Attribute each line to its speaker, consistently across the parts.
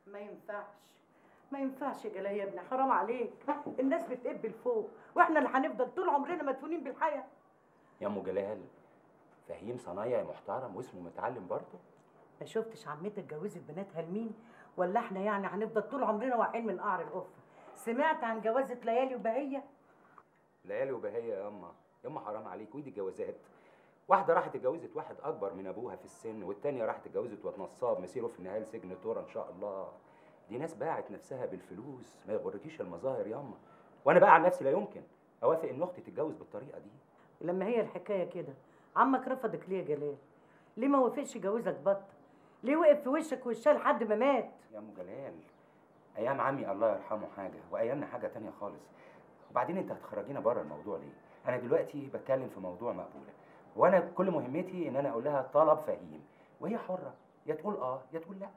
Speaker 1: ما ينفعش ما ينفعش يا جلال يا ابني حرام عليك الناس بتقبل فوق واحنا اللي هنفضل طول عمرنا مدفونين بالحياه
Speaker 2: يا ام جلال فهيم صنايعي محترم واسمه متعلم برضه
Speaker 1: ما شفتش عمتك اتجوزت بناتها لمين ولا احنا يعني هنفضل طول عمرنا واقعين من قعر القفه سمعت عن جوازة ليالي وبهيه
Speaker 2: ليالي وبهية يا اما يا اما حرام عليك ودي الجوازات واحدة راحت اتجوزت واحد أكبر من أبوها في السن والتانية راحت اتجوزت واد نصاب مسيره في النهاية لسجن تورا إن شاء الله دي ناس باعت نفسها بالفلوس ما يغركيش المظاهر ياما وأنا بقى عن نفسي لا يمكن أوافق إن أختي تتجوز بالطريقة دي
Speaker 1: لما هي الحكايه كده عمك رفضك ليه يا جلال ليه ما وافقش يجوزك بطه ليه وقف في وشك وشها لحد ما مات
Speaker 2: يا أم جلال أيام عمي الله يرحمه حاجة وأيامنا حاجة تانية خالص وبعدين أنت هتخرجينا بره الموضوع ليه؟ أنا دلوقتي بتكلم في موضوع مقبولة وأنا كل مهمتي إن أنا أقول لها طلب فهيم وهي حرة يا تقول آه يا تقول لأ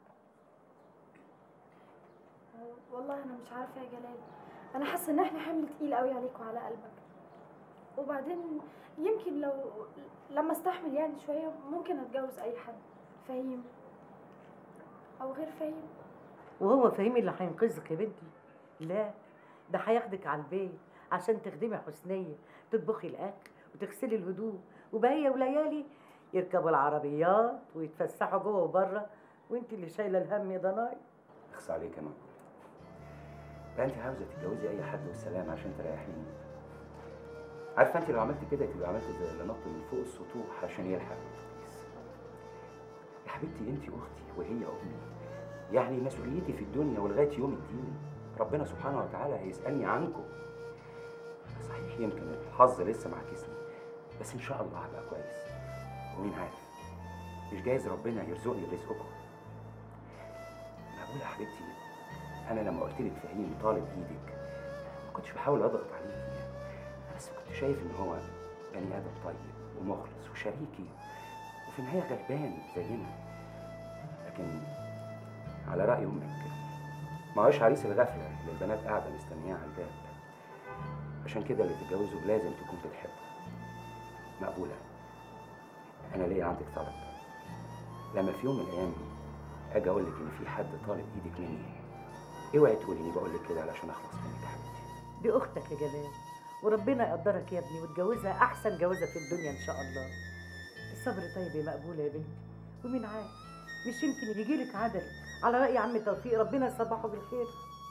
Speaker 3: والله انا مش عارفه يا جلال انا حاسه ان احنا حمل تقيل قوي عليك وعلى قلبك وبعدين يمكن لو لما استحمل يعني شويه ممكن اتجوز اي حد فهيم او غير فهيم
Speaker 1: وهو فهيم اللي هينقذك يا بنتي لا ده هياخدك على البيت عشان تخدمي حسنيه تطبخي الاكل وتغسلي الهدوم وبهيه وليالي يركبوا العربيات ويتفسحوا جوه وبره وانت اللي شايله الهم يا ضناي
Speaker 2: اخص عليك يا مقبولة لا أنت عاوزة تتجوزي أي حد والسلام عشان تريحيني عارفة أنت لو عملت كده تبقى عملت زي اللي نط من فوق السطوح عشان يلحق الأتوبيس يا حبيبتي أنت أختي وهي أمي يعني مسؤوليتي في الدنيا ولغاية يوم الدين ربنا سبحانه وتعالى هيسألني عنكم صحيح يمكن الحظ لسه معاكسني بس إن شاء الله هبقى كويس ومين عارف مش جايز ربنا يرزقني برزقكم معقولة يا حبيبتي أنا لما قلت لك فهيم طالب إيدك ما كنتش بحاول أضغط عليكي أنا بس كنت شايف إن هو بني آدم طيب ومخلص وشريكي وفي النهاية غلبان زينا لكن على رأي أمك ما هوش عريس الغفلة اللي البنات قاعدة مستنياه على الباب عشان كده اللي تتجوزه لازم تكون بتحبه مقبولة أنا ليا عندك طلب لما في يوم من الأيام أجي أقول لك إن في حد طالب إيدك مني اوعي تقولي إني بقول لك كده علشان أخلص منك يا حبيبتي
Speaker 1: دي اختك يا جلال وربنا يقدرك يا ابني وتجوزها احسن جوازه في الدنيا ان شاء الله الصبر طيب يا مقبوله يا بنتي ومين عارف مش يمكن يجيلك عدل على راي عم توفيق ربنا يصبحه بالخير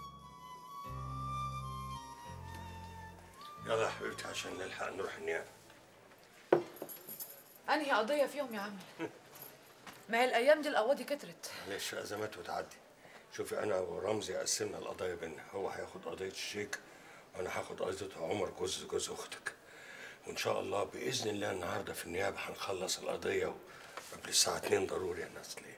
Speaker 4: يلا يا حبيبتي عشان نلحق نروح النيابه
Speaker 5: انهي قضيه فيهم يا عمي ما هي الايام دي القواضي كترت
Speaker 4: معلش ازمات وتعدي شوفي انا ورمزي قسمنا القضايا بينا هو هياخد قضيه الشيك وانا هاخد قضيه عمر جوز جوز اختك وان شاء الله باذن الله النهارده في النيابه هنخلص القضيه قبل الساعه 2 ضروري يا ناس ليه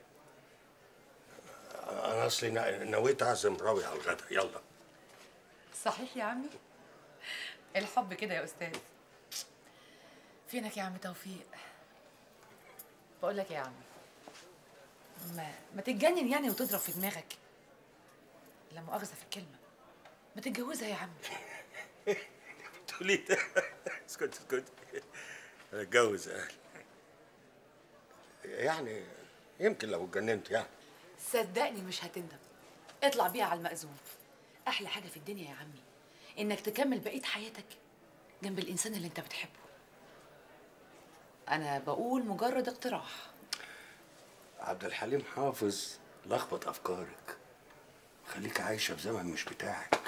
Speaker 4: انا اصلي نا- نويت اعزم راوي على الغدا يلا
Speaker 5: صحيح يا عمي الحب كده يا استاذ فينك يا عم توفيق بقول لك يا عم ما ما تتجنن يعني وتضرب في دماغك لا مؤاخذه في الكلمه ما تتجوزها يا عم
Speaker 4: تقولي ده اسكت اسكت انا اتجوز اهلي يعني يمكن لو اتجننت يعني
Speaker 5: صدقني مش هتندم اطلع بيها على المأذون احلى حاجه في الدنيا يا عمي انك تكمل بقيه حياتك جنب الانسان اللي انت بتحبه انا بقول مجرد اقتراح
Speaker 4: عبد الحليم حافظ لخبط افكارك خليك عايشه في زمن مش بتاعك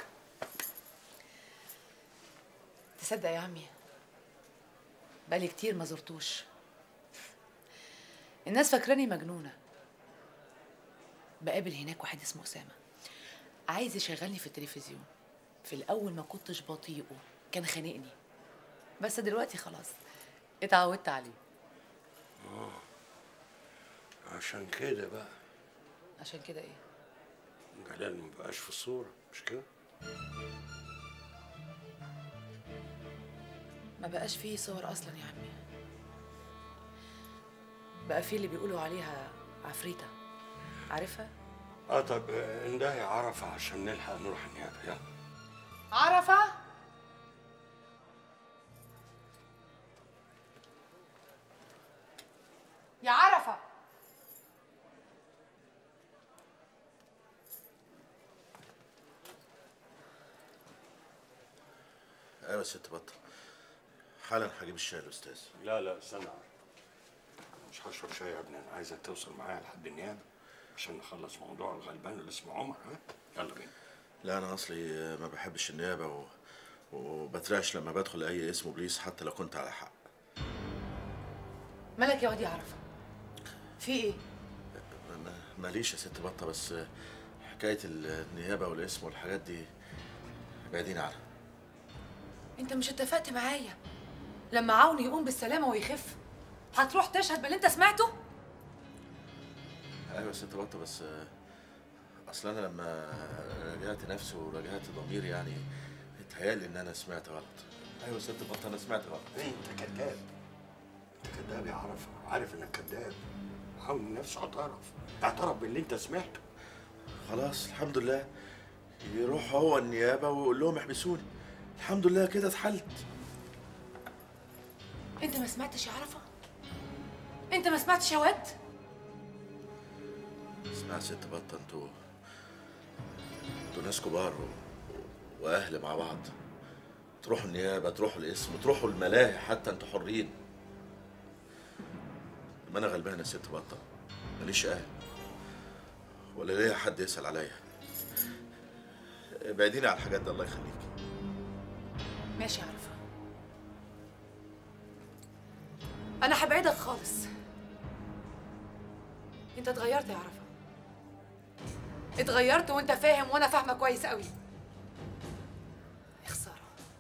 Speaker 5: تصدق يا عمي بقالي كتير ما زرتوش الناس فاكراني مجنونة بقابل هناك واحد اسمه أسامة عايز يشغلني في التلفزيون في الأول ما كنتش بطيئه كان خانقني بس دلوقتي خلاص اتعودت عليه
Speaker 4: عشان كده بقى
Speaker 5: عشان كده ايه
Speaker 4: جلال ما بقاش في الصوره مش كده
Speaker 5: ما بقاش فيه صور أصلا يا عمي بقى فيه اللي بيقولوا عليها عفريتة عارفها؟
Speaker 4: اه طب آه، اندهي عرفه عشان نلحق نروح النيابه يلا
Speaker 5: عرفة يا عرفة
Speaker 6: يا ست بطه حالا هجيب الشاي يا استاذ
Speaker 4: لا لا استنى مش هشرب شاي يا ابني انا عايزك توصل معايا لحد النيابه عشان نخلص موضوع الغلبان اللي اسمه عمر ها يلا بينا
Speaker 6: لا انا اصلي ما بحبش النيابه و... وبترعش لما بدخل اي اسم بوليس حتى لو كنت على حق
Speaker 5: مالك يا واد يا عرفه في ايه
Speaker 6: ما- ماليش يا ست بطه بس حكايه النيابه والاسم والحاجات دي بعيدين عنها
Speaker 5: انت مش اتفقت معايا لما عوني يقوم بالسلامه ويخف هتروح تشهد باللي انت سمعته
Speaker 6: ايوه يا ست بطه بس اصل انا لما راجعت نفسي وراجعت ضميري يعني اتهيألي ان انا سمعت غلط ايوه يا ست بطه انا سمعت غلط
Speaker 4: انت كذاب انت كذاب يا عرفه عارف انك كذاب عون نفسه اعترف اعترف باللي انت سمعته
Speaker 6: خلاص الحمد لله يروح هو النيابه ويقول لهم احبسوني الحمد لله كده اتحلت
Speaker 5: انت ما سمعتش يا عرفه انت ما سمعتش يا واد
Speaker 6: اسمع يا ست بطه انتوا انتوا ناس كبار و... واهل مع بعض تروحوا النيابه تروحوا الاسم تروحوا الملاهي حتى انتوا حرين ما انا غلبان يا ست بطه ماليش اهل ولا ليا حد يسال عليا ابعديني عن الحاجات دي الله يخليك
Speaker 5: ماشي يا عرفه انا هبعدك خالص انت اتغيرت يا عرفه اتغيرت وانت فاهم وانا فاهمه كويس قوي يا خساره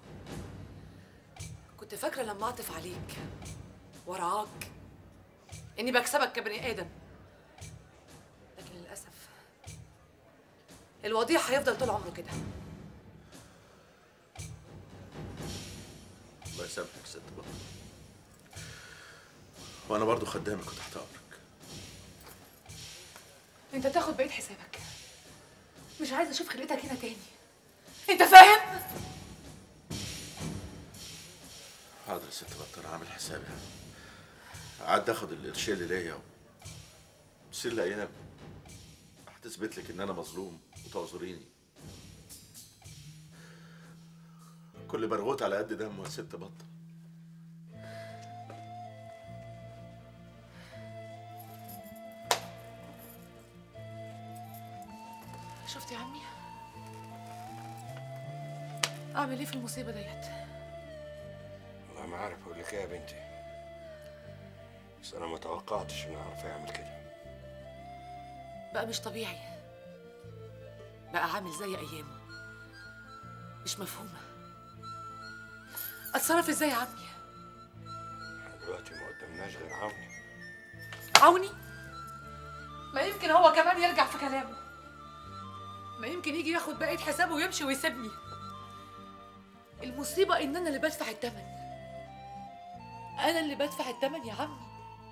Speaker 5: كنت فاكره لما اعطف عليك وارعاك اني بكسبك كبني ادم لكن للاسف الوضيع هيفضل طول عمره كده
Speaker 6: الله يسامحك يا ست بطه وانا برضو خدامك وتحت امرك
Speaker 5: انت تاخد بقية حسابك مش عايزه اشوف خلقتك هنا تاني انت فاهم
Speaker 6: حاضر يا ست بطه انا عامل حسابي قعدت اخد القرشين اللي ليا بتصير الايام هتثبت لك ان انا مظلوم وتعذريني كل برغوت على قد دمه يا ست بطه
Speaker 5: شفت يا عمي اعمل ايه في المصيبه ديت
Speaker 4: والله ما عارف اقول لك ايه يا بنتي بس انا ما توقعتش انه يعرف يعمل كده
Speaker 5: بقى مش طبيعي بقى عامل زي ايامه مش مفهومه اتصرف ازاي يا عمي
Speaker 4: احنا دلوقتي ما قدامناش غير عوني
Speaker 5: عوني ما يمكن هو كمان يرجع في كلامه ما يمكن يجي ياخد بقية حسابه ويمشي ويسيبني المصيبة إن أنا اللي بدفع التمن أنا اللي بدفع التمن يا عمي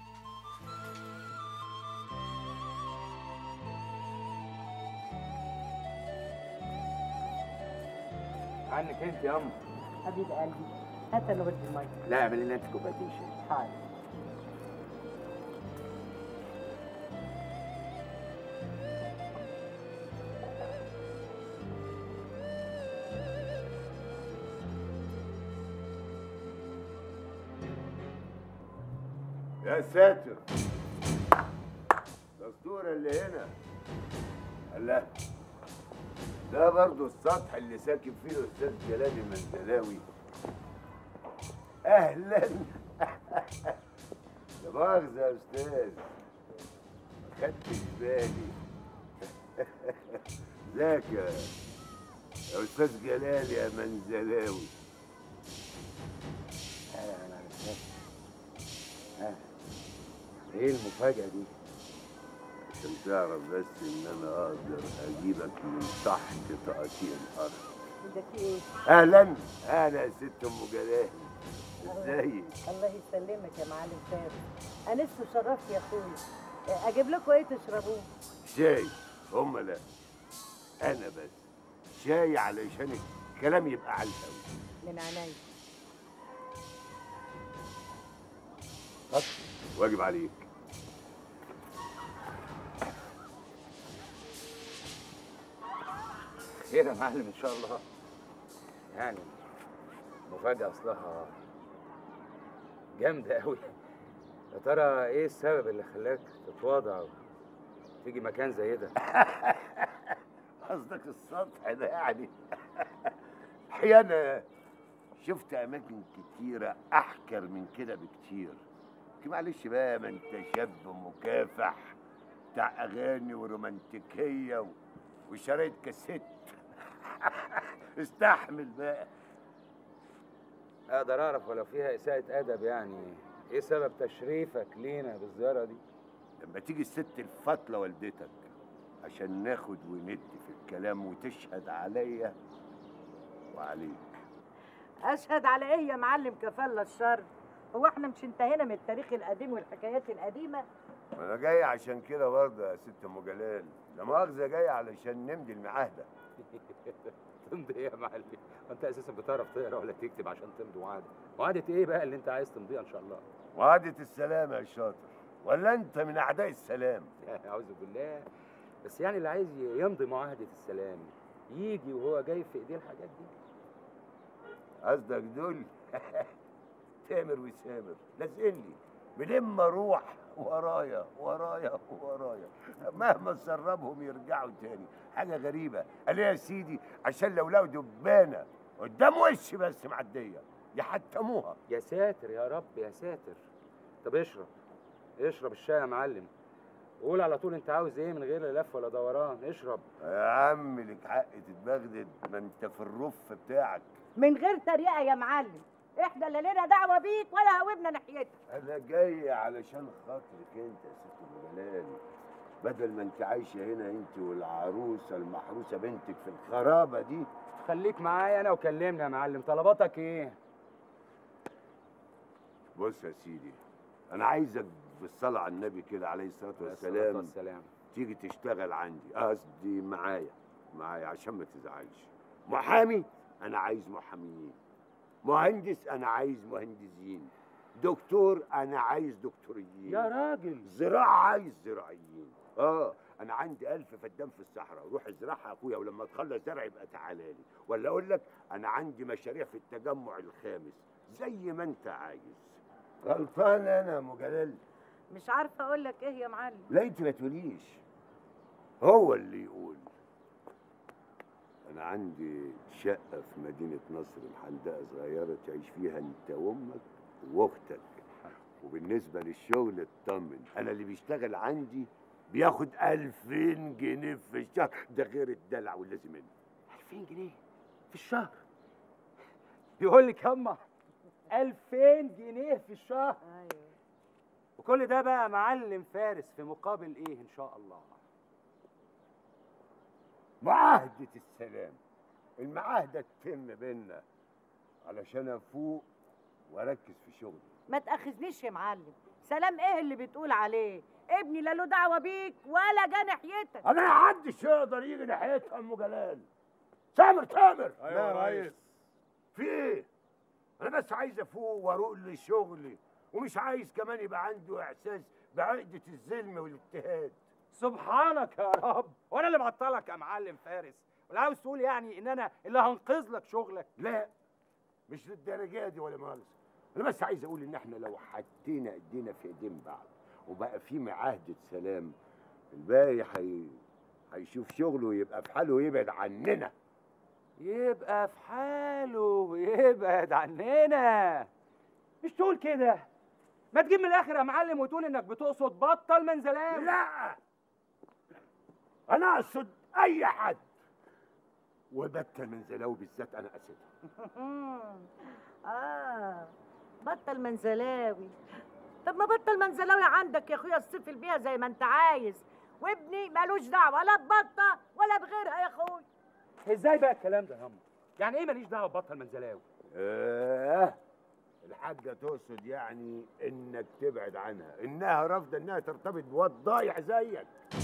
Speaker 2: عنك انت يا ام
Speaker 1: حبيب قلبي هات انا ودي الميه
Speaker 2: لا اعمل لنا انت كوبايتين شاي
Speaker 1: حاضر
Speaker 7: يا ساتر دستور اللي هنا الله ده برضو السطح اللي ساكن فيه الاستاذ جلال المنزلاوي اهلا لا مؤاخذة يا استاذ ما خدتش بالي ازيك يا يا استاذ جلال يا منزلاوي
Speaker 2: اهلا وسهلا ها ايه المفاجأة دي؟
Speaker 7: عشان تعرف بس ان انا اقدر اجيبك من تحت تقطيع الارض
Speaker 1: ده في ايه؟
Speaker 7: اهلا اهلا يا ست ام جلال ازيك
Speaker 1: الله يسلمك يا معلم فارس انس وشرفت يا اخويا اجيب لكم ايه تشربوه
Speaker 7: شاي هم لا انا بس شاي علشان الكلام يبقى على الهوا
Speaker 1: من عينيا
Speaker 7: واجب عليك
Speaker 2: خير يا معلم ان شاء الله يعني مفاجأة أصلها جامدة أوي يا ترى إيه السبب اللي خلاك تتواضع وتيجي مكان زي ده؟
Speaker 7: قصدك السطح ده يعني احيانا شفت اماكن كتيره احكر من كده بكتير لكن معلش بقى ما انت شاب مكافح بتاع اغاني ورومانتيكيه و- وشرايط كاسيت استحمل بقى
Speaker 2: أقدر أعرف ولو فيها إساءة أدب يعني إيه سبب تشريفك لينا بالزيارة دي؟
Speaker 7: لما تيجي الست الفاطله والدتك عشان ناخد وندي في الكلام وتشهد عليا وعليك
Speaker 1: اشهد على ايه يا معلم كفالة الشر هو احنا مش انتهينا من التاريخ القديم والحكايات القديمه
Speaker 7: انا جاي عشان كده برضه يا ست ام جلال لا مؤاخذه جاي علشان نمضي المعاهده
Speaker 2: تمضي إيه يا معلم؟ وأنت أساسا بتعرف تقرا ولا تكتب عشان تمضي وعدة؟ وعدة إيه بقى اللي أنت عايز تمضيها إن شاء الله؟
Speaker 7: وعدة السلام يا شاطر ولا انت من اعداء السلام
Speaker 2: أعوذ بالله بس يعني اللي عايز يمضي معاهدة السلام يجي وهو جاي في إيديه الحاجات دي
Speaker 7: قصدك دول تامر وسامر لازقين لي منين ما اروح ورايا ورايا ورايا مهما تسربهم يرجعوا تاني حاجه غريبه قال إيه يا سيدي عشان لو لقوا دبانه قدام وشي بس معديه يحتموها
Speaker 2: يا ساتر يا رب يا ساتر طب اشرب اشرب الشاي يا معلم قول على طول انت عاوز ايه من غير لا لف ولا دوران اشرب
Speaker 7: يا عم لك حق تتبغدد ما انت في الرف بتاعك
Speaker 1: من غير تريقه يا معلم احنا لا لنا دعوه بيك ولا هوبنا ناحيتك
Speaker 7: انا جاي علشان خاطرك انت يا ست ام جلال بدل ما انت عايشه هنا انت والعروسه المحروسه بنتك في الخرابه دي
Speaker 2: خليك معايا انا وكلمني يا معلم طلباتك ايه
Speaker 7: بص يا سيدي انا عايزك بالصلاه على النبي كده عليه الصلاه والسلام
Speaker 2: والسلام
Speaker 7: تيجي تشتغل عندي قصدي معايا معايا عشان ما تزعلش محامي انا عايز محاميين مهندس انا عايز مهندسين دكتور انا عايز دكتوريين
Speaker 2: يا راجل
Speaker 7: زراعة عايز زراعيين اه انا عندي ألف فدان في الصحراء روح ازرعها يا اخويا ولما تخلص زرع يبقى تعالى لي ولا اقول لك انا عندي مشاريع في التجمع الخامس زي ما انت عايز غلطان انا يا ام جلال
Speaker 1: مش عارفه اقول لك ايه يا معلم
Speaker 7: لا انت ما تقوليش هو اللي يقول انا عندي شقه في مدينه نصر محندقه صغيره تعيش فيها انت وامك واختك وبالنسبه للشغل اطمن انا اللي بيشتغل عندي بياخد 2000 جنيه في الشهر ده غير الدلع واللازم منه
Speaker 2: 2000 جنيه في الشهر يقول لك ياما 2000 جنيه في الشهر
Speaker 1: ايوه
Speaker 2: وكل ده بقى معلم فارس في مقابل ايه ان شاء الله
Speaker 7: معاهده السلام المعاهده تتم بينا علشان افوق واركز في شغلي
Speaker 1: ما تاخذنيش يا معلم سلام ايه اللي بتقول عليه ابني لا له دعوه بيك ولا جا ناحيتك
Speaker 7: انا ما حدش يقدر يجي ناحيتها ام جلال سامر تامر
Speaker 6: أيوة يا ريس.
Speaker 7: في ايه انا بس عايز افوق واروق لشغلي ومش عايز كمان يبقى عنده احساس بعقده الظلم والاجتهاد
Speaker 2: سبحانك يا رب وانا اللي معطلك يا معلم فارس ولا عاوز تقول يعني ان انا اللي هنقذ لك شغلك
Speaker 7: لا مش للدرجه دي ولا مؤاخذه انا بس عايز اقول ان احنا لو حطينا ايدينا في ايدين بعض وبقى في معاهده سلام الباقي حي... هيشوف شغله ويبقى في حاله ويبعد عننا
Speaker 2: يبقى في حاله ويبعد عننا مش تقول كده ما تجيب من الاخر يا معلم وتقول انك بتقصد بطل منزلات
Speaker 7: لا انا اقصد اي حد وبتل من زلاوي بالذات انا قصدها
Speaker 1: اه بطل منزلاوي طب ما بطل منزلاوي عندك يا اخويا الصفل بيها زي ما انت عايز وابني مالوش دعوه لا ببطه ولا بغيرها يا اخويا
Speaker 2: ازاي بقى الكلام ده يا هم يعني ايه ماليش دعوه ببطل منزلاوي
Speaker 7: آه الحاجة تقصد يعني انك تبعد عنها انها رافضة انها ترتبط بواد ضايع زيك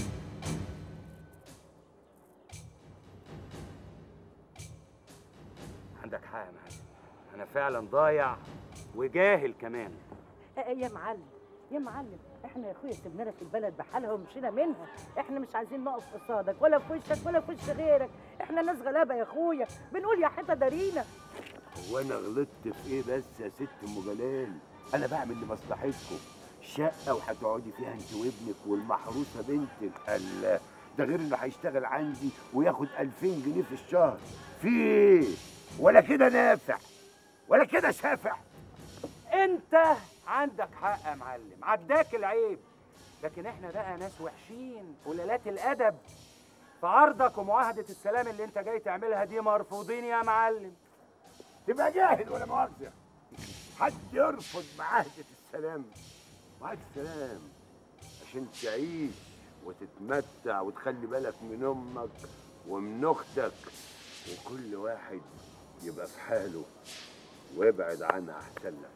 Speaker 2: عندك حق يا معلم انا فعلا ضايع وجاهل كمان
Speaker 1: آه، يا معلم يا معلم احنا يا اخويا سيبنا لك البلد بحالها ومشينا منها احنا مش عايزين نقف قصادك ولا في وشك ولا في وش غيرك احنا ناس غلابه يا اخويا بنقول يا حيطه دارينا
Speaker 7: هو انا غلطت في ايه بس يا ست ام جلال انا بعمل لمصلحتكم شقه وهتقعدي فيها انت وابنك والمحروسه بنتك الله ده غير انه هيشتغل عندي وياخد 2000 جنيه في الشهر في ايه ولا كده نافع ولا كده شافع
Speaker 2: انت عندك حق يا معلم عداك العيب لكن احنا بقى ناس وحشين قلالات الادب فعرضك ومعاهده السلام اللي انت جاي تعملها دي مرفوضين يا معلم
Speaker 7: تبقى جاهل ولا مؤاخذه حد يرفض معاهده السلام معاهده السلام عشان تعيش وتتمتع وتخلي بالك من امك ومن اختك وكل واحد يبقى في حاله وابعد عنها احسن لك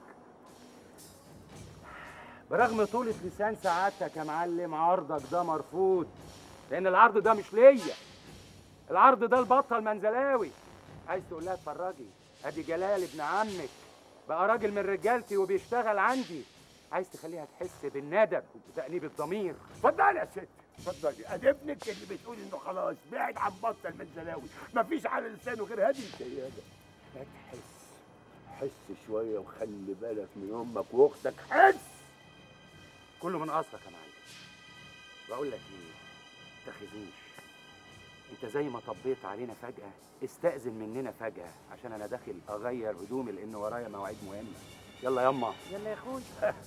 Speaker 2: برغم طولة لسان سعادتك يا معلم عرضك ده مرفوض لان العرض ده مش ليا العرض ده البطل منزلاوي عايز تقول لها اتفرجي ادي جلال ابن عمك بقى راجل من رجالتي وبيشتغل عندي عايز تخليها تحس بالندب وتأنيب الضمير
Speaker 7: اتفضلي يا ست اتفضلي ادي ابنك اللي بتقول انه خلاص بعد عن بطل منزلاوي مفيش على لسانه غير هذه الكياده ما تحس حس شويه وخلي بالك من امك واختك حس
Speaker 2: كله من قصدك يا معلم بقول لك ايه تاخذنيش انت زي ما طبيت علينا فجأة استأذن مننا فجأة عشان انا داخل اغير هدومي لان ورايا مواعيد مهمة يلا يما
Speaker 1: يلا يا اخوي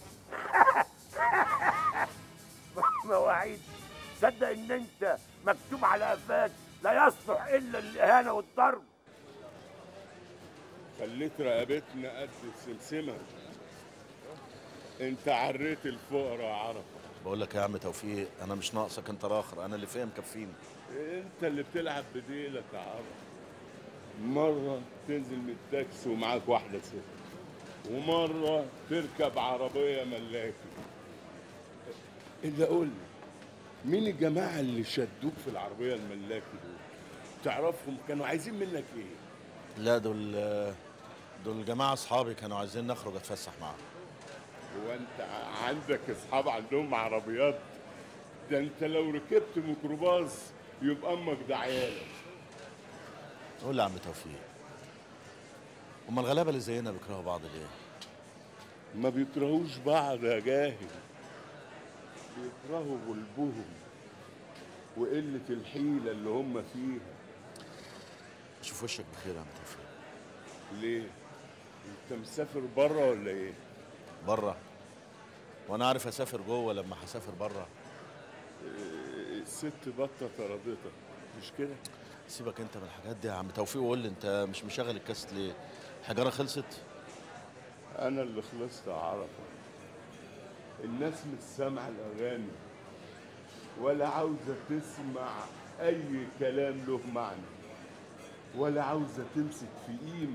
Speaker 7: مواعيد صدق ان انت مكتوب على قفاك لا يصلح الا الاهانه والضرب
Speaker 8: خليت رقبتنا قد السمسمة انت عريت الفقراء يا عرب
Speaker 6: بقول لك يا عم توفيق انا مش ناقصك انت راخر انا اللي فيها مكفيني
Speaker 8: انت اللي بتلعب بديلك يا عرب مرة تنزل من التاكسي ومعاك واحدة ست ومرة تركب عربية ملاكي إلا قول لي مين الجماعة اللي شدوك في العربية الملاكي دول؟ تعرفهم كانوا عايزين منك ايه؟
Speaker 6: لا دول دول جماعه اصحابي كانوا عايزين نخرج اتفسح معاهم
Speaker 8: هو انت عندك اصحاب عندهم عربيات ده انت لو ركبت ميكروباص يبقى امك ده عيالك
Speaker 6: قول لي يا عم توفيق هما الغلابه اللي زينا بيكرهوا بعض ليه
Speaker 8: ما بيكرهوش بعض يا جاهل بيكرهوا غلبهم وقلة الحيلة اللي هم فيها
Speaker 6: شوف وشك بخير يا عم توفيق
Speaker 8: ليه؟ انت مسافر بره ولا ايه؟
Speaker 6: بره وانا عارف اسافر جوه لما هسافر بره
Speaker 8: إيه، الست بطة طردتك مش كده؟
Speaker 6: سيبك انت من الحاجات دي يا عم توفيق وقول لي انت مش مشغل الكاست ليه الحجاره خلصت
Speaker 8: انا اللي خلصت عرفة الناس مش سامعة الاغاني ولا عاوزة تسمع اي كلام له معنى ولا عاوزة تمسك في قيمة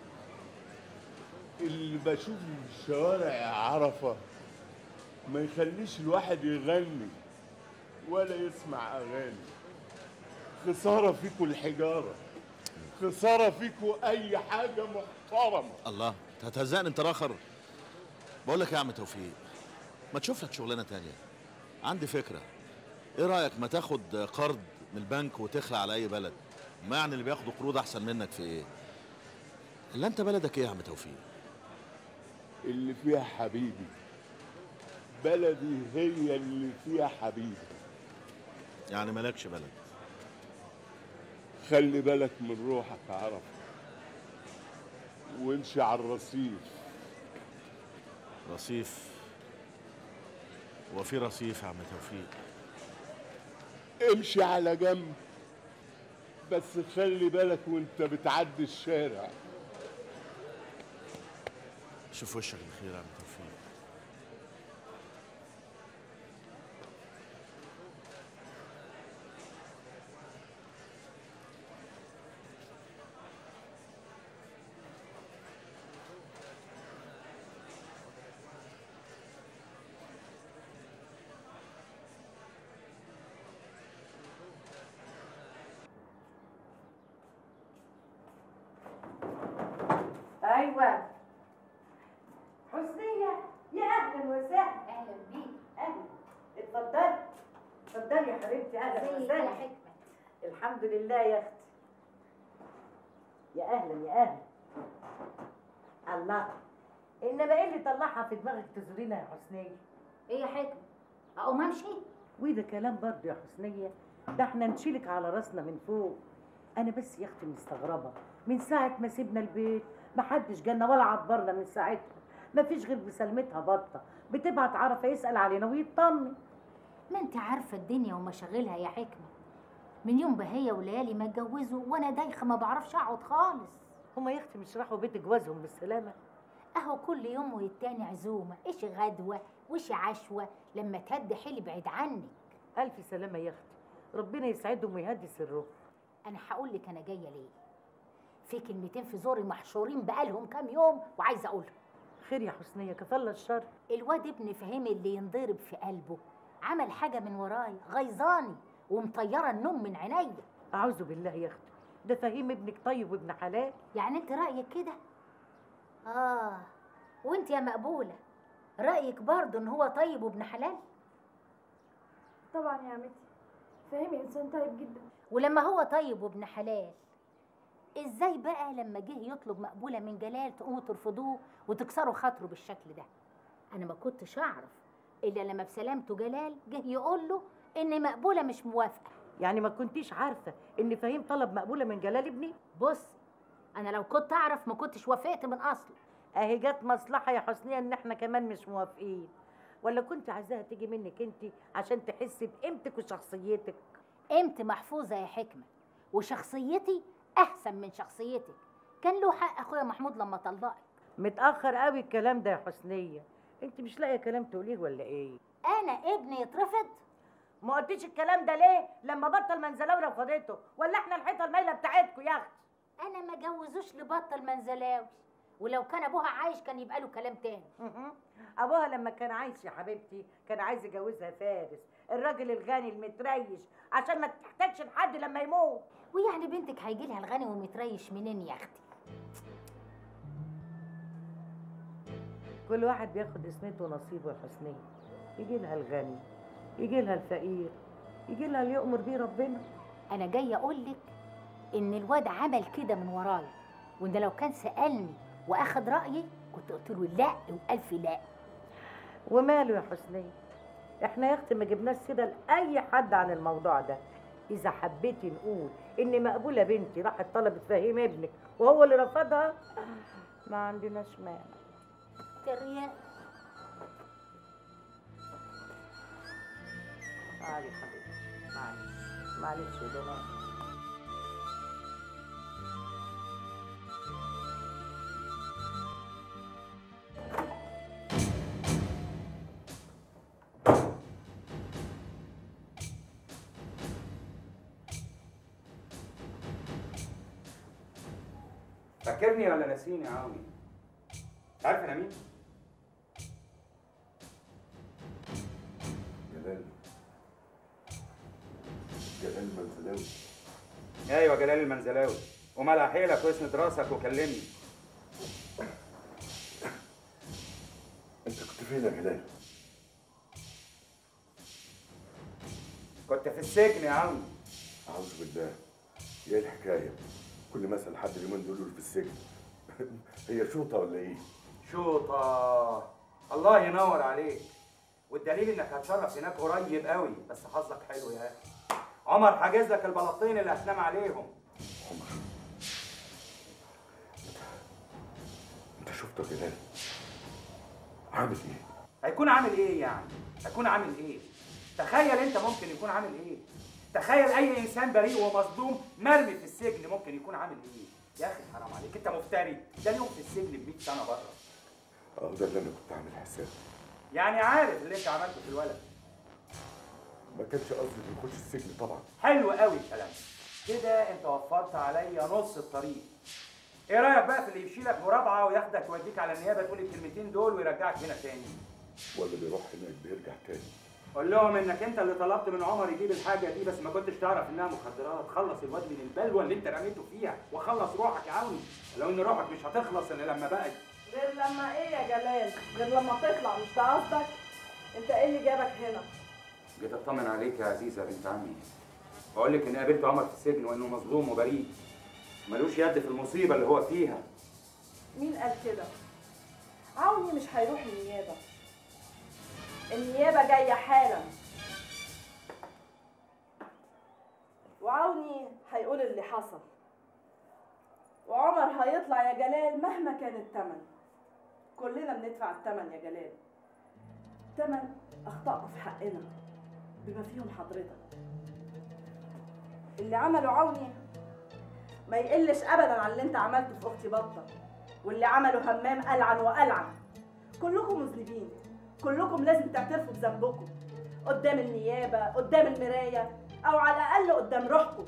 Speaker 8: اللي بشوفه في الشوارع يا عرفة ما يخليش الواحد يغني ولا يسمع اغاني خسارة فيكوا الحجارة خسارة فيكوا اي حاجة محترمة
Speaker 6: الله انت هتهزقني انت راخر بقول لك يا عم توفيق ما تشوف لك شغلانه تانية عندي فكره ايه رايك ما تاخد قرض من البنك وتخلع على اي بلد ما يعني اللي بياخدوا قروض احسن منك في ايه الا انت بلدك ايه يا عم توفيق
Speaker 8: اللي فيها حبيبي بلدي هي اللي فيها حبيبي
Speaker 6: يعني مالكش بلد
Speaker 8: خلي بالك من روحك يا عرف وامشي على الرصيف
Speaker 6: رصيف وفي رصيف يا عم توفيق
Speaker 8: امشي على جنب بس خلي بالك وانت بتعدي الشارع
Speaker 6: شوف وشك بخير يا عم توفيق
Speaker 1: ايوه حسنية يا اهلا وسهلا
Speaker 9: اهلا بيك
Speaker 1: اهلا اتفضلي اتفضلي يا حبيبتي اهلا
Speaker 9: ازيك يا
Speaker 1: وسهلا
Speaker 9: حكمة
Speaker 1: الحمد لله يا اختي يا اهلا يا اهلا الله انما ايه اللي طلعها في دماغك تزورينا يا حسنيه
Speaker 9: ايه يا حكمه اقوم امشي
Speaker 1: وده كلام برضه يا حسنيه ده احنا نشيلك على راسنا من فوق انا بس يا اختي مستغربه من ساعه ما سيبنا البيت ما حدش جالنا ولا عبرنا من ساعتها ما فيش غير بسلمتها بطه بتبعت عرفه يسال علينا ويطمن
Speaker 9: ما انت عارفه الدنيا ومشاغلها يا حكمه من يوم بهية وليالي ما اتجوزوا وانا دايخه ما بعرفش اقعد خالص
Speaker 1: هما يا اختي مش راحوا بيت جوازهم بالسلامه
Speaker 9: اهو كل يوم والتاني عزومه ايش غدوه وش عشوه لما تهدي حيلي بعيد عنك
Speaker 1: الف سلامه يا اختي ربنا يسعدهم ويهدي سرهم
Speaker 9: انا هقول لك انا جايه ليه في كلمتين في زوري محشورين بقالهم كام يوم وعايزه اقولهم
Speaker 1: خير يا حسنيه كفالة الشر
Speaker 9: الواد ابن فهيم اللي ينضرب في قلبه عمل حاجه من ورايا غيظاني ومطيره النوم من عينيا
Speaker 1: اعوذ بالله يا اختي ده فهيم ابنك طيب وابن حلال
Speaker 9: يعني انت رايك كده اه وانت يا مقبوله رايك برضه ان هو طيب وابن حلال
Speaker 3: طبعا يا عمتي فهمي انسان طيب جدا
Speaker 9: ولما هو طيب وابن حلال ازاي بقى لما جه يطلب مقبوله من جلال تقوموا ترفضوه وتكسروا خاطره بالشكل ده انا ما كنتش اعرف الا لما بسلامته جلال جه يقول له ان مقبوله مش موافقه
Speaker 1: يعني ما كنتيش عارفه ان فهيم طلب مقبوله من جلال ابني
Speaker 9: بص انا لو كنت اعرف ما كنتش وافقت من اصله
Speaker 1: اهي جت مصلحه يا حسنيه ان احنا كمان مش موافقين ولا كنت عايزاها تيجي منك انت عشان تحسي بقيمتك وشخصيتك
Speaker 9: قيمتي محفوظه يا حكمه وشخصيتي احسن من شخصيتك كان له حق اخويا محمود لما طلقك
Speaker 1: متاخر قوي الكلام ده يا حسنيه انت مش لاقيه كلام تقوليه ولا ايه
Speaker 9: انا ابني يترفض
Speaker 1: ما قلتيش الكلام ده ليه لما بطل منزلاوي رفضته ولا احنا الحيطه المايله بتاعتكم يا اختي
Speaker 9: انا ما جوزوش لبطل منزلاوي ولو كان ابوها عايش كان يبقى له كلام تاني
Speaker 1: مهم. ابوها لما كان عايش يا حبيبتي كان عايز يجوزها فارس الراجل الغني المتريش عشان ما تحتاجش لحد لما يموت
Speaker 9: ويعني بنتك هيجي لها الغني والمتريش منين يا اختي
Speaker 1: كل واحد بياخد اسمته ونصيبه يا حسنيه يجي لها الغني يجي لها الفقير يجي لها اللي يؤمر بيه ربنا
Speaker 9: انا جايه اقول لك ان الواد عمل كده من ورايا وان لو كان سالني واخد رايي كنت قلت له لا والف لا
Speaker 1: وماله يا حسنيه احنا يا اختي ما جبناش سيره لاي حد عن الموضوع ده اذا حبيتي نقول ان مقبوله بنتي راحت طلبت فهيم ابنك وهو اللي رفضها ما عندناش مانع
Speaker 9: تريق
Speaker 1: تعالي يا حبيبتي معلش معلش يا جماعه
Speaker 2: فاكرني ولا ناسيني يا عمي؟ انت عارف انا مين؟
Speaker 8: جلال جلال منزلاوي
Speaker 2: ايوه جلال المنزلاوي وملع حيلك واسند راسك وكلمني
Speaker 8: انت كنت فين يا جلال؟
Speaker 2: كنت في السجن يا عمي
Speaker 8: اعوذ بالله ايه الحكايه؟ كل ما اسال حد اليومين دول يقول في السجن هي شوطه ولا ايه؟
Speaker 2: شوطة الله ينور عليك والدليل انك هتشرف هناك قريب قوي بس حظك حلو يا اخي عمر حاجز لك البلاطين اللي هتنام عليهم
Speaker 8: عمر انت شفته يا جلال عامل ايه؟
Speaker 2: هيكون عامل ايه يعني هيكون عامل ايه تخيل انت ممكن يكون عامل ايه تخيل اي انسان بريء ومظلوم مرمي في السجن ممكن يكون عامل ايه يا اخي حرام عليك انت مفتري ده اليوم في السجن ب 100 سنه بره
Speaker 8: اه ده اللي انا كنت عامل حساب
Speaker 2: يعني عارف اللي انت عملته في الولد
Speaker 8: ما كانش قصدي انه يخش السجن طبعا
Speaker 2: حلو قوي الكلام كده انت وفرت عليا نص الطريق ايه رايك بقى في اللي يشيلك مرابعه وياخدك يوديك على النيابه تقول الكلمتين دول ويرجعك هنا تاني
Speaker 8: ولا بيروح هناك بيرجع تاني
Speaker 2: قول لهم انك انت اللي طلبت من عمر يجيب الحاجه دي بس ما كنتش تعرف انها مخدرات خلص الواد من البلوه اللي انت رميته فيها وخلص روحك يا عوني لو ان روحك مش هتخلص الا لما بقى
Speaker 10: غير لما ايه يا جلال غير لما تطلع مش ده قصدك انت ايه اللي جابك هنا
Speaker 2: جيت اطمن عليك يا عزيزه بنت عمي واقول لك اني قابلت عمر في السجن وانه مظلوم وبريء ملوش يد في المصيبه اللي هو فيها
Speaker 10: مين قال كده عوني مش هيروح النيابة النيابة جاية حالا وعوني هيقول اللي حصل وعمر هيطلع يا جلال مهما كان التمن كلنا بندفع التمن يا جلال تمن أخطأنا في حقنا بما فيهم حضرتك اللي عمله عوني ما يقلش ابدا عن اللي انت عملته في اختي بطه واللي عمله همام العن والعن كلكم مذنبين كلكم لازم تعترفوا بذنبكم قدام النيابه قدام المرايه او على الاقل قدام روحكم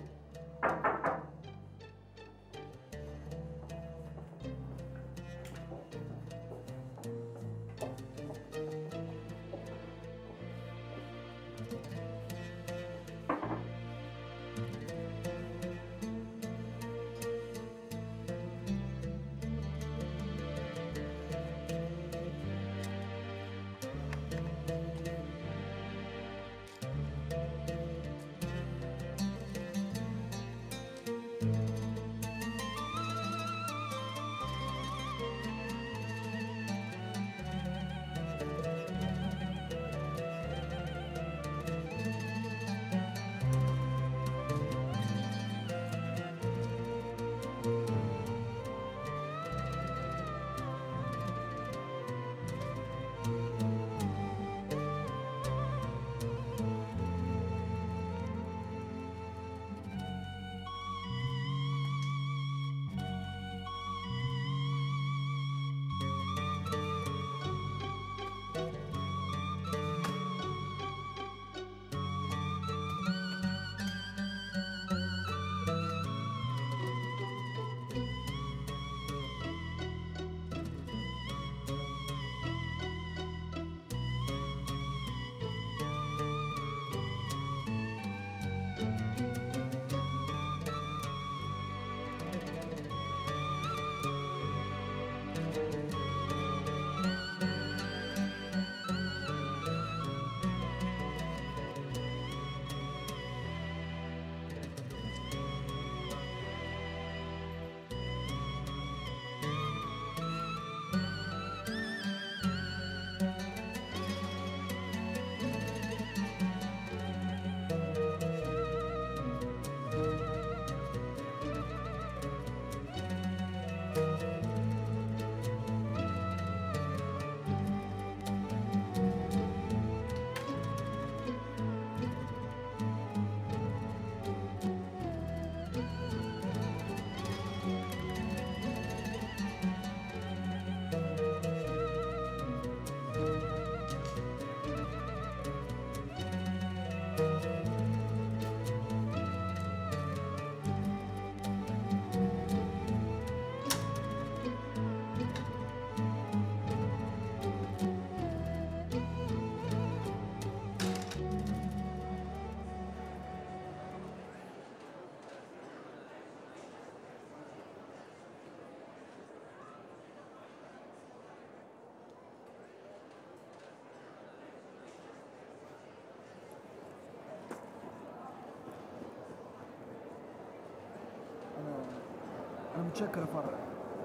Speaker 11: انا متشكر يا فرح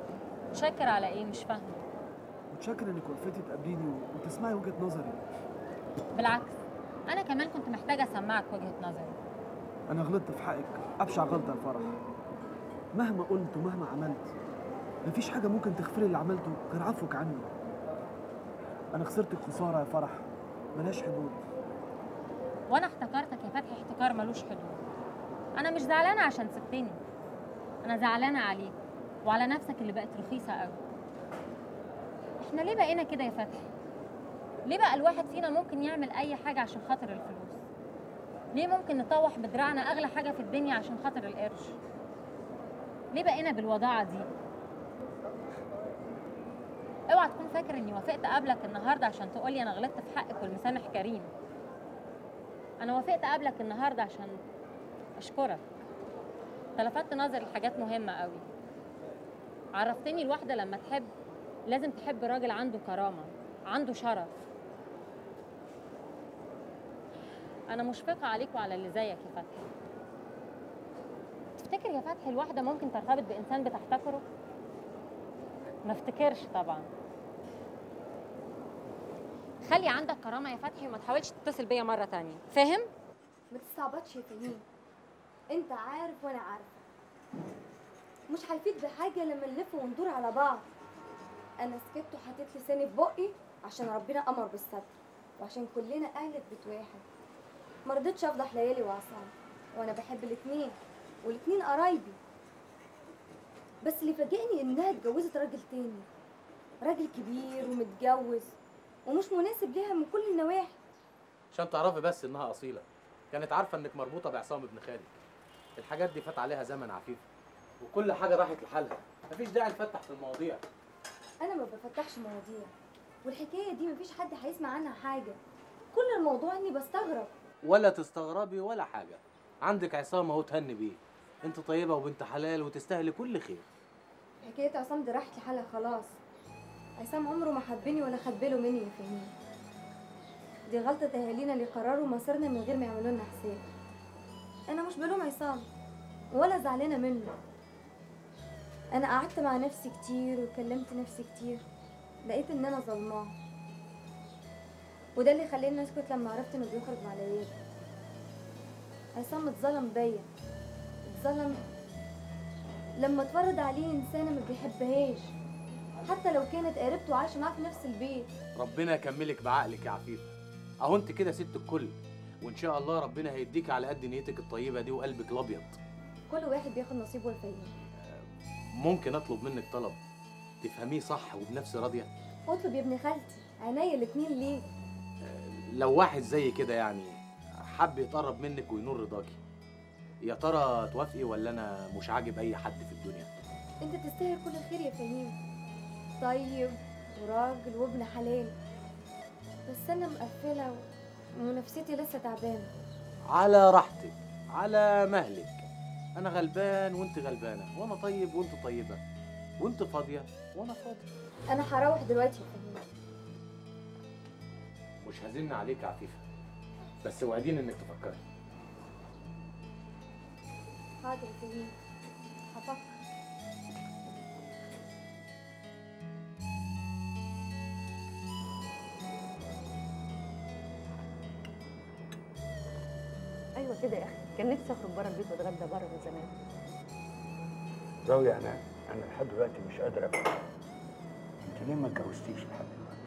Speaker 12: متشكر على ايه مش فاهمه
Speaker 11: متشكر انك وقفتي تقابليني و- وتسمعي وجهه نظري
Speaker 12: بالعكس انا كمان كنت محتاجه اسمعك وجهه نظري
Speaker 11: انا غلطت في حقك ابشع غلطه يا فرح مهما قلت ومهما عملت مفيش حاجه ممكن تغفري اللي عملته غير عفوك عني انا خسرتك خساره يا فرح ملهاش حدود
Speaker 12: وانا احتكرتك يا فتحي احتكار ملوش حدود انا مش زعلانه عشان سبتني انا زعلانه عليك وعلى نفسك اللي بقت رخيصه قوي احنا ليه بقينا كده يا فتحي ليه بقى الواحد فينا ممكن يعمل اي حاجه عشان خاطر الفلوس ليه ممكن نطوح بدراعنا اغلى حاجه في الدنيا عشان خاطر القرش ليه بقينا بالوضاعه دي اوعى تكون فاكر اني وافقت اقابلك النهارده عشان تقولي انا غلطت في حقك والمسامح كريم انا وافقت اقابلك النهارده عشان اشكرك أنت لفتت نظري لحاجات مهمه قوي عرفتني الواحده لما تحب لازم تحب راجل عنده كرامه عنده شرف انا مشفقه عليك وعلى اللي زيك يا فتحي تفتكر يا فتحي الواحده ممكن ترتبط بانسان بتحتكره ما افتكرش طبعا خلي عندك كرامه يا فتحي وما تحاولش تتصل بيا مره تانية فاهم
Speaker 13: ما تستعبطش يا فهيم انت عارف وانا عارفه مش هيفيد بحاجه لما نلف وندور على بعض انا سكت وحطيت لساني في بقي عشان ربنا امر بالستر وعشان كلنا اهل بيت واحد ما رضيتش افضح ليالي وعصام وانا بحب الاتنين والاتنين قرايبي بس اللي فاجئني انها اتجوزت راجل تاني راجل كبير ومتجوز ومش مناسب ليها من كل النواحي
Speaker 14: عشان تعرفي بس انها اصيله كانت عارفه انك مربوطه بعصام ابن خالد الحاجات دي فات عليها زمن عفيف وكل حاجه راحت لحالها مفيش داعي نفتح في المواضيع
Speaker 13: انا ما بفتحش مواضيع والحكايه دي مفيش حد هيسمع عنها حاجه كل الموضوع اني بستغرب
Speaker 14: ولا تستغربي ولا حاجه عندك عصام اهو تهني بيه انت طيبه وبنت حلال وتستاهلي كل خير
Speaker 13: حكايه عصام دي راحت لحالها خلاص عصام عمره ما حبني ولا خد باله مني يا فهيم دي غلطه اهالينا اللي قرروا مصيرنا من غير ما يعملوا لنا حساب انا مش بلوم عصام ولا زعلانه منه انا قعدت مع نفسي كتير وكلمت نفسي كتير لقيت ان انا ظلماه وده اللي خلاني اسكت لما عرفت انه بيخرج مع ليالي عصام اتظلم بيا اتظلم لما اتفرض عليه انسانه ما بيحبهاش حتى لو كانت قريبته وعايشه معاه في نفس البيت
Speaker 14: ربنا يكملك بعقلك يا عفيفه اهو انت كده ست الكل وان شاء الله ربنا هيديك على قد نيتك الطيبه دي وقلبك الابيض
Speaker 13: كل واحد بياخد نصيبه الفايدة
Speaker 14: ممكن اطلب منك طلب تفهميه صح وبنفس راضيه
Speaker 13: اطلب يا ابن خالتي عينيا الاتنين ليه
Speaker 14: لو واحد زي كده يعني حب يتقرب منك وينور رضاكي يا ترى توافقي ولا انا مش عاجب اي حد في الدنيا
Speaker 13: انت تستاهل كل خير يا فهيم طيب وراجل وابن حلال بس انا مقفله و- ونفسيتي لسه تعبانه
Speaker 14: على راحتك على مهلك انا غلبان وانت غلبانه وانا طيب وانت طيبه وانت فاضيه وانا فاضي
Speaker 13: انا هروح دلوقتي يا فهيم
Speaker 14: مش هزن عليك يا عفيفه بس وعدين انك تفكري
Speaker 13: حاضر يا فهيم هفكر
Speaker 15: ايوه كده يا اخي كان نفسي اخرج بره البيت واتغدى بره من زمان
Speaker 7: راوية انا انا لحد دلوقتي مش قادر افهم انت ليه ما اتجوزتيش لحد دلوقتي؟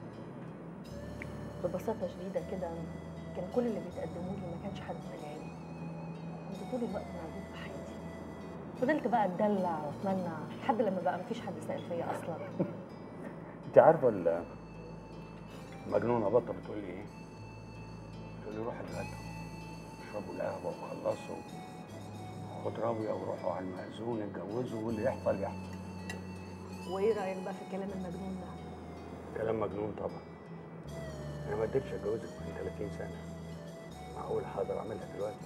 Speaker 15: ببساطه شديده كده كان كل اللي بيتقدموا لي ما كانش حد مالي كنت طول الوقت موجود في حياتي فضلت بقى اتدلع واتمنى لحد لما بقى مفيش حد سأل فيا اصلا
Speaker 7: انت عارفه ال- المجنونه بطه بتقول لي ايه؟ بتقول لي روحوا اتغدوا اشربوا القهوه وخلصوا خد راوية وروحوا على المأذون اتجوزوا واللي يحصل يحصل
Speaker 15: وايه رايك بقى في الكلام المجنون ده
Speaker 7: كلام مجنون طبعا انا ما قدرتش اتجوزك من 30 سنه معقول حاضر اعملها دلوقتي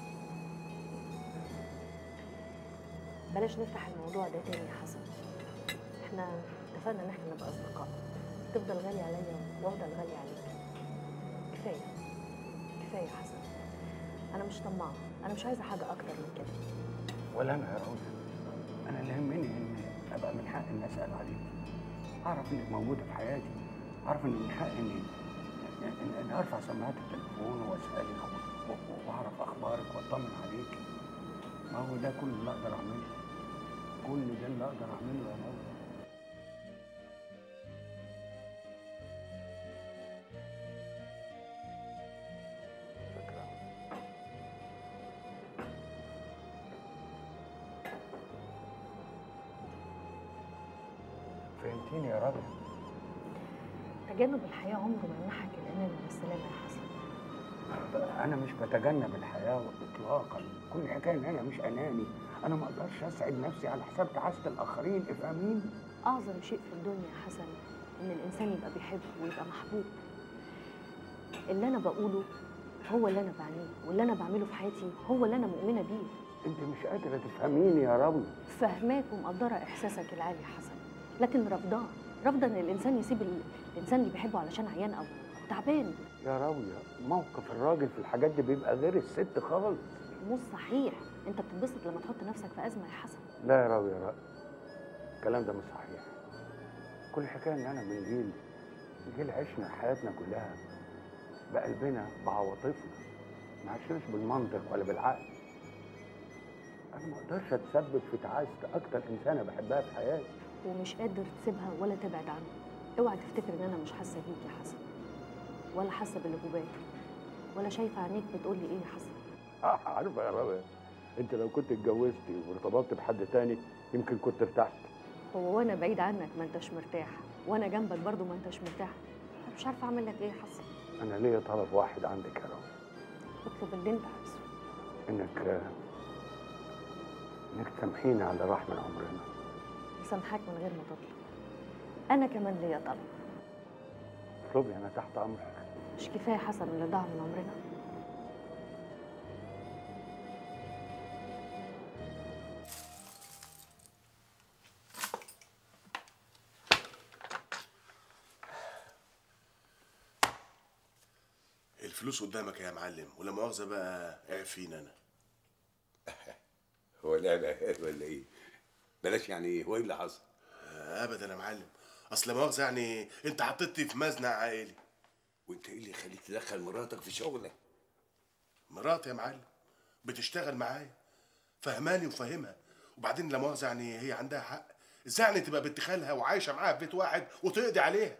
Speaker 15: بلاش نفتح الموضوع ده تاني يا حسن احنا اتفقنا ان احنا نبقى اصدقاء تفضل غالي عليا وافضل غالي عليك كفايه كفايه يا حسن انا مش طماعه انا مش عايزه حاجه اكتر من كده
Speaker 7: ولا انا يا راوية انا اللي يهمني ان ابقى من حق ان اسال عليك اعرف انك موجوده في حياتي اعرف ان من حق اني ان, إن ارفع سماعات التليفون واسالك و- و- واعرف اخبارك واطمن عليك ما هو ده كل اللي اقدر اعمله كل ده اللي اقدر اعمله يا راوية فهمتيني يا راوية
Speaker 15: تجنب الحياه عمره ما يمنحك الامان والسلامه يا حسن
Speaker 7: انا مش بتجنب الحياه اطلاقا كل حكايه ان انا مش اناني انا ما اقدرش اسعد نفسي على حساب تعاسه الاخرين افهميني
Speaker 15: اعظم شيء في الدنيا يا حسن ان الانسان يبقى بيحب ويبقى محبوب اللي انا بقوله هو اللي انا بعمله واللي انا بعمله في حياتي هو اللي انا مؤمنه بيه
Speaker 7: انت مش قادره تفهميني يا راوي
Speaker 15: فاهماك ومقدره احساسك العالي يا حسن لكن رافضاه رافضه ان الانسان يسيب ال- الانسان اللي بيحبه علشان عيان او أو تعبان
Speaker 7: يا راوية موقف الراجل في الحاجات دي بيبقى غير الست خالص
Speaker 15: مش صحيح انت بتتبسط لما تحط نفسك في ازمه يا حسن
Speaker 7: لا يا راوية لا الكلام ده مش صحيح كل حكايه ان انا من جيل
Speaker 16: جيل عشنا حياتنا كلها بقلبنا بعواطفنا ما عشناش بالمنطق ولا بالعقل انا ما اقدرش اتسبب في تعاسه اكتر انسانه بحبها في حياتي
Speaker 15: ومش قادر تسيبها ولا تبعد عنها اوعى تفتكر ان انا مش حاسه بيك يا حسن ولا حاسه باللي جواك ولا شايفه عينيك بتقول لي ايه يا حسن
Speaker 16: آه، عارفه يا ربا انت لو كنت اتجوزتي وارتبطت بحد تاني يمكن كنت ارتحت
Speaker 15: هو وانا بعيد عنك ما انتش مرتاح وانا جنبك برضو ما انتش مرتاح انا مش عارفه اعمل لك ايه يا حسن
Speaker 16: انا ليا طلب واحد عندك يا رب
Speaker 15: اطلب اللي انت عايزه
Speaker 16: انك انك تسامحيني على اللي راح من عمرنا
Speaker 15: سامحاك من غير ما تطلب انا كمان ليا طلب
Speaker 16: اطلبي انا تحت امرك
Speaker 15: مش كفايه حسن اللي ضاع من عمرنا
Speaker 17: الفلوس قدامك يا معلم ولا مؤاخذه بقى اعفين انا
Speaker 7: هو لا لا ولا ايه بلاش يعني ايه هو ايه اللي حصل
Speaker 17: ابدا يا معلم اصل لا مؤاخذه يعني انت حطيتني في مزنق عائلي
Speaker 7: وانت ايه اللي يخليك تدخل مراتك في شغلك
Speaker 17: مراتي يا معلم بتشتغل معايا فهماني وفاهمها وبعدين لا مؤاخذه يعني هي عندها حق ازاي يعني تبقى بنت خالها وعايشه معاها في بيت واحد وتقضي عليها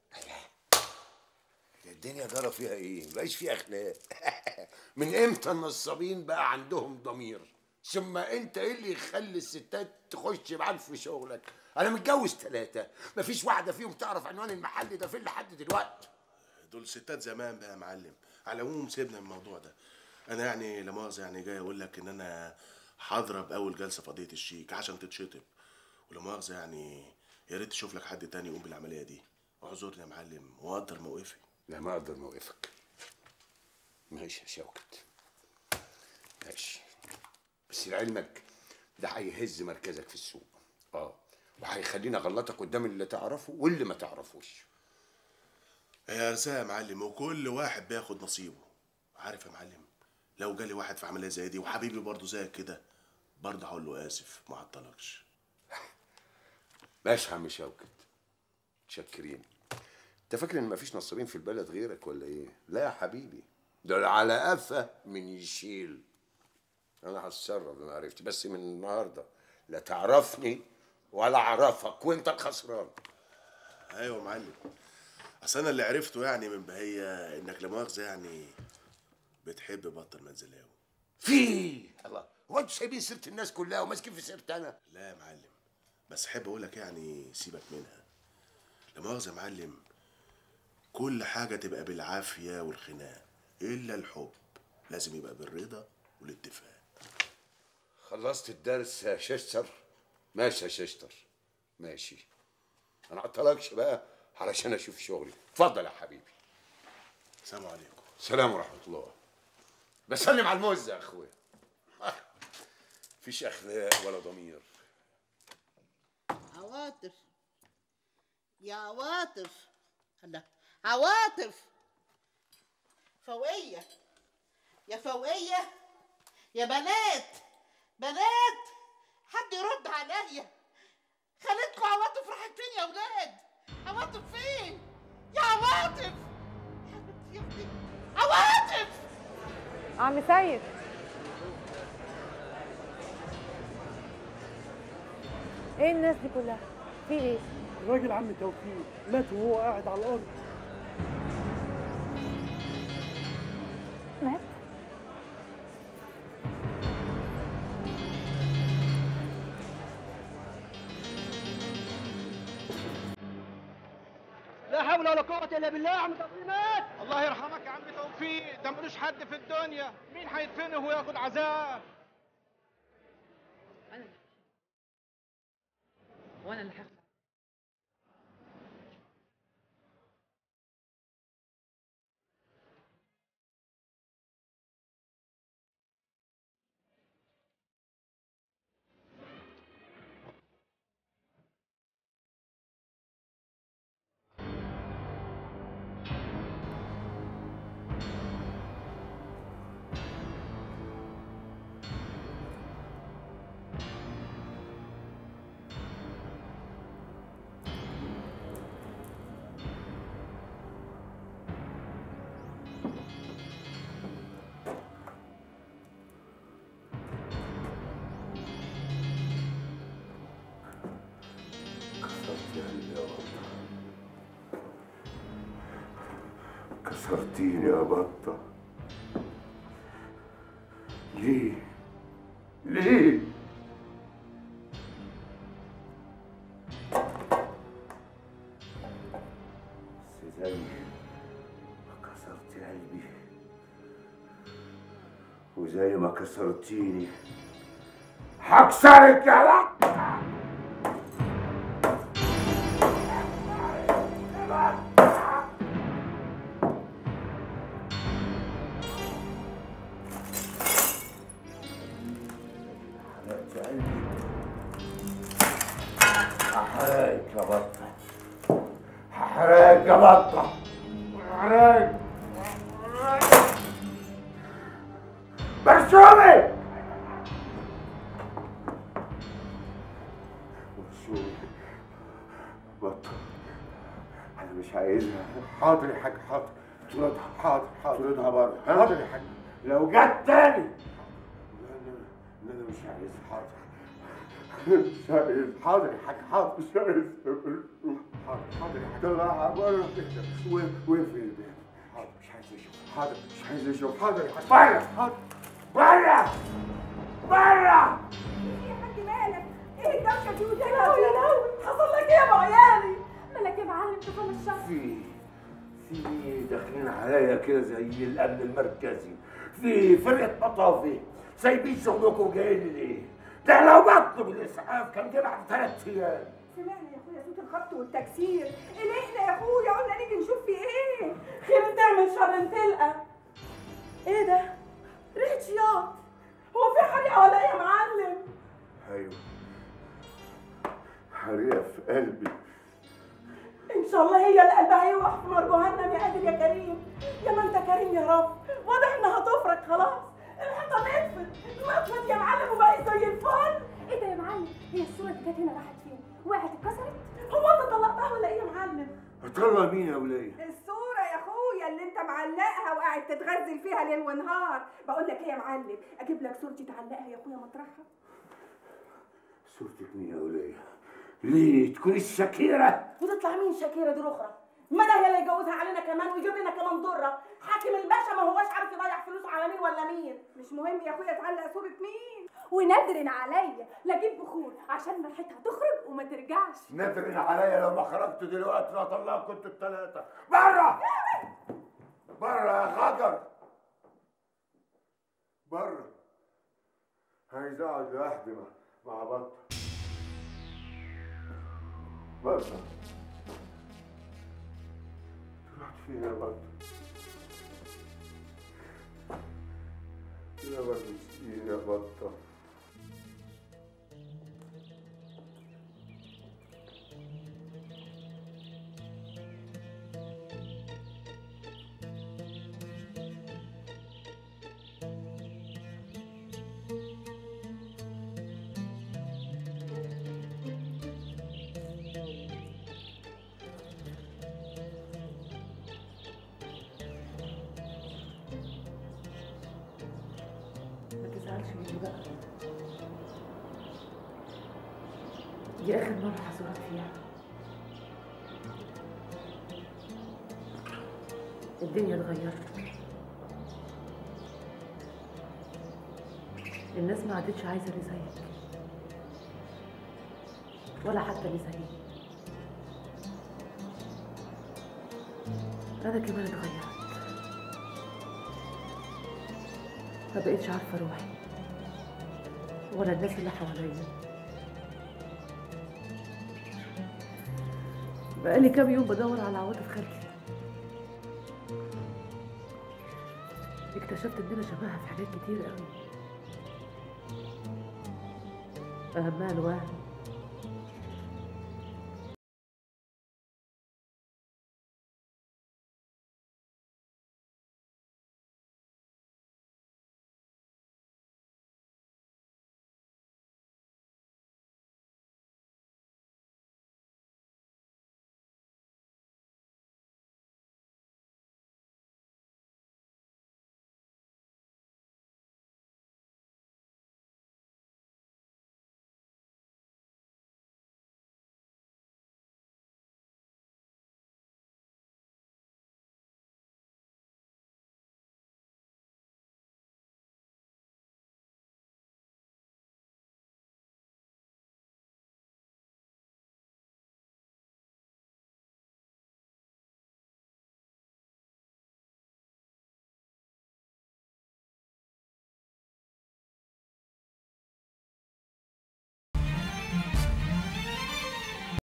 Speaker 7: الدنيا جرى فيها ايه مبقاش فيها اخلاق من امتى النصابين بقى عندهم ضمير ثم انت ايه اللي يخلي الستات تخش معاك في شغلك انا متجوز ثلاثه مفيش واحده فيهم تعرف عنوان المحل ده فين لحد دلوقتي
Speaker 17: دول ستات زمان بقى يا معلم على العموم سيبنا من الموضوع ده انا يعني لا مؤاخذه يعني جاي اقول لك ان انا هضرب اول جلسه في قضيه الشيك عشان تتشطب ولا مؤاخذه يعني يا ريت تشوف لك حد تاني يقوم بالعمليه دي اعذرني يا معلم وقدر موقفي
Speaker 7: لا ما اقدر موقفك ماشي يا شوكت ماشي بس لعلمك ده هيهز مركزك في السوق اه وهيخليني اغلطك قدام اللي تعرفه واللي ما تعرفوش
Speaker 17: يا ارزاق يا معلم وكل واحد بياخد نصيبه عارف يا معلم لو جالي واحد في عمليه زي دي وحبيبي برضه زيك كده برضه هقول له اسف ما عطلكش
Speaker 7: ماشي يا عم شوكت متشكرين انت فاكر ان مفيش نصابين في البلد غيرك ولا ايه لا يا حبيبي دول على قفا من يشيل انا هتصرف ما عرفت بس من النهارده لا تعرفني ولا اعرفك وانت الخسران
Speaker 17: ايوه يا معلم اصل انا اللي عرفته يعني من بهية انك لا مؤاخذه يعني بتحب بطل منزلاوي
Speaker 7: في الله هو انتوا سايبين سيره الناس كلها وماسكين في سيرتي انا
Speaker 17: لا يا معلم بس احب اقول لك يعني سيبك منها لا مؤاخذه يا معلم كل حاجه تبقى بالعافيه والخناق الا الحب لازم يبقى بالرضا والاتفاق
Speaker 7: خلصت الدرس يا ششتر ماشي يا ششتر ماشي انا عطلكش بقى علشان اشوف شغلي اتفضل يا حبيبي
Speaker 17: السلام عليكم
Speaker 7: سلام ورحمه الله بسلم على الموز يا اخويا مفيش اخلاق ولا ضمير
Speaker 18: عواطف يا عواطف الله عواطف فوقية يا فوقية يا بنات بنات حد يرد عليا خالتكم عواطف راحت فين يا ولاد عواطف فين يا عواطف حبيبتي يا ابني عواطف
Speaker 19: عم سيد ايه الناس دي كلها في ايه
Speaker 11: الراجل عم توفيق مات وهو قاعد على الارض
Speaker 19: مات
Speaker 20: لا حول ولا قوة إلا بالله يا عم توفيق مات الله يرحمك يا عم توفيق ده ملوش حد في الدنيا مين هيدفنه وياخد عذاب
Speaker 5: انا وانا اللي هدفع
Speaker 7: كسرتيني يا بطة ليه؟ ليه؟ بس زي ما كسرت قلبي وزي ما كسرتيني هكسرك يا بطة حرقت قلبي هحرقك يا بطة هحرقك يا بطة هحرقك برسومي برسومي بطة أنا مش عايزها حاضر يا حاج حاضر طردها حاضر حاضر طردها بره حاضر يا حاج لو جت تاني لا لا لا أنا مش عايزها حاضر مش عايز حاضر يا حاج حاضر مش عايز حاضر حاضر يا حاج طلعها بره وقفل الباب حاضر مش عايز اشوف حاضر مش عايز اشوف حاضر يا حاج بره حاضر بره بره
Speaker 3: يا حاج مالك ايه الدوشه دي وده يا لهوي حصل لك ايه يا ابو عيالي مالك يا معلم طفل الشهر
Speaker 7: في في داخلين عليا كده زي الامن المركزي في فرقه مطافي سايبين شغلكم وجايين لي ليه؟ ده لو بطلب الاسعاف كان جه بعد ثلاث ايام
Speaker 3: سمعنا يا اخويا صوت الخبط والتكسير قلقنا يا اخويا قلنا نيجي نشوف في ايه خير تعمل شر تلقى ايه ده ريحه شياط هو في حريقه ولا ايه يا معلم
Speaker 7: ايوه حريقه في قلبي
Speaker 3: ان شاء الله هي اللي قلبها يوقع في نار جهنم يا قادر يا كريم يا ما انت كريم يا رب واضح انها هتفرج خلاص الحيطه نطفت نطفت يا معلم وبقت زي الفل ايه ده يا معلم هي الصوره دي كانت هنا راحت فين وقعت اتكسرت هو انت طلقتها ولا ايه يا معلم
Speaker 7: اطلع مين يا وليه؟
Speaker 3: الصورة يا اخويا اللي انت معلقها وقاعد تتغزل فيها ليل ونهار بقول لك ايه يا معلم اجيب لك صورتي تعلقها يا اخويا مطرحها
Speaker 7: صورتك مين يا وليه؟ ليه تكوني الشكيره؟
Speaker 3: وتطلع مين شاكيرة دي الاخرى ما ده هي اللي يجوزها علينا كمان ويجيب لنا كمان ضره حاكم الباشا ما هوش عارف يضيع فلوسه على مين ولا مين مش مهم يا اخويا تعلق صورة مين ونادرن عليا لا اجيب بخور عشان ريحتها تخرج وما ترجعش
Speaker 7: نادرين عليا لو ما خرجت دلوقتي لا طلعت كنت الثلاثه بره بره يا خجر بره عايز اقعد لوحدي مع مع بطه بطه رحت فين يا بطه يا بطه مسكين يا بطه
Speaker 1: ما تزعلش مني بقى دي اخر مره هزورك فيها الدنيا اتغيرت الناس ما عادتش عايزه اللي زيك ولا حتى اللي زيي انا كمان اتغيرت ما بقتش عارفه روحي ولا الناس اللي حواليا بقالي كام يوم بدور على عواطف خالتي اكتشفت ان انا شبهها في حاجات كتير قوي اهمها الوهم